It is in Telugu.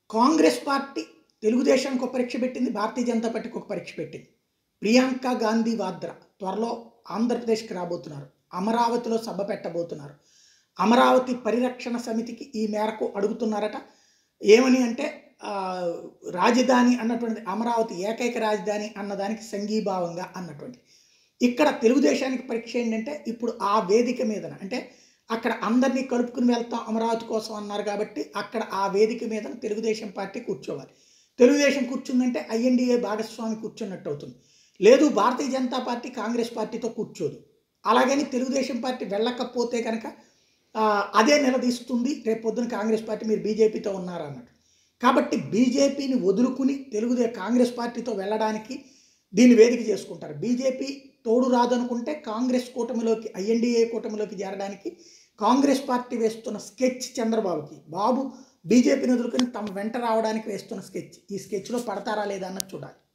కాంగ్రెస్ పార్టీ తెలుగుదేశానికి ఒక పరీక్ష పెట్టింది భారతీయ జనతా పార్టీకి ఒక పరీక్ష పెట్టింది ప్రియాంక గాంధీ వాద్రా త్వరలో ఆంధ్రప్రదేశ్కి రాబోతున్నారు అమరావతిలో సభ పెట్టబోతున్నారు అమరావతి పరిరక్షణ సమితికి ఈ మేరకు అడుగుతున్నారట ఏమని అంటే ఆ, రాజధాని అన్నటువంటి అమరావతి ఏకైక రాజధాని అన్నదానికి సంఘీభావంగా అన్నటువంటి ఇక్కడ తెలుగుదేశానికి పరీక్ష ఏంటంటే ఇప్పుడు ఆ వేదిక మీదన అంటే అక్కడ అందరినీ కలుపుకుని వెళ్తాం అమరావతి కోసం అన్నారు కాబట్టి అక్కడ ఆ వేదిక మీద తెలుగుదేశం పార్టీ కూర్చోవాలి తెలుగుదేశం కూర్చుందంటే ఐఎన్డీఏ భాగస్వామి కూర్చున్నట్టు అవుతుంది లేదు భారతీయ జనతా పార్టీ కాంగ్రెస్ పార్టీతో కూర్చోదు అలాగని తెలుగుదేశం పార్టీ వెళ్ళకపోతే కనుక ఆ, అదే నిలదీస్తుంది రేపు పొద్దున కాంగ్రెస్ పార్టీ మీరు బీజేపీతో ఉన్నారా అన్నట్టు కాబట్టి బీజేపీని వదులుకుని తెలుగుదే కాంగ్రెస్ పార్టీతో వెళ్ళడానికి దీన్ని వేదిక చేసుకుంటారు బీజేపీ తోడు రాదనుకుంటే కాంగ్రెస్ కూటమిలోకి ఐఎన్డీఏ కూటమిలోకి చేరడానికి కాంగ్రెస్ పార్టీ వేస్తున్న స్కెచ్ చంద్రబాబుకి బాబు బీజేపీని వదులుకొని తమ వెంట రావడానికి వేస్తున్న స్కెచ్ ఈ స్కెచ్లో పడతారా లేదా అన్నది చూడాలి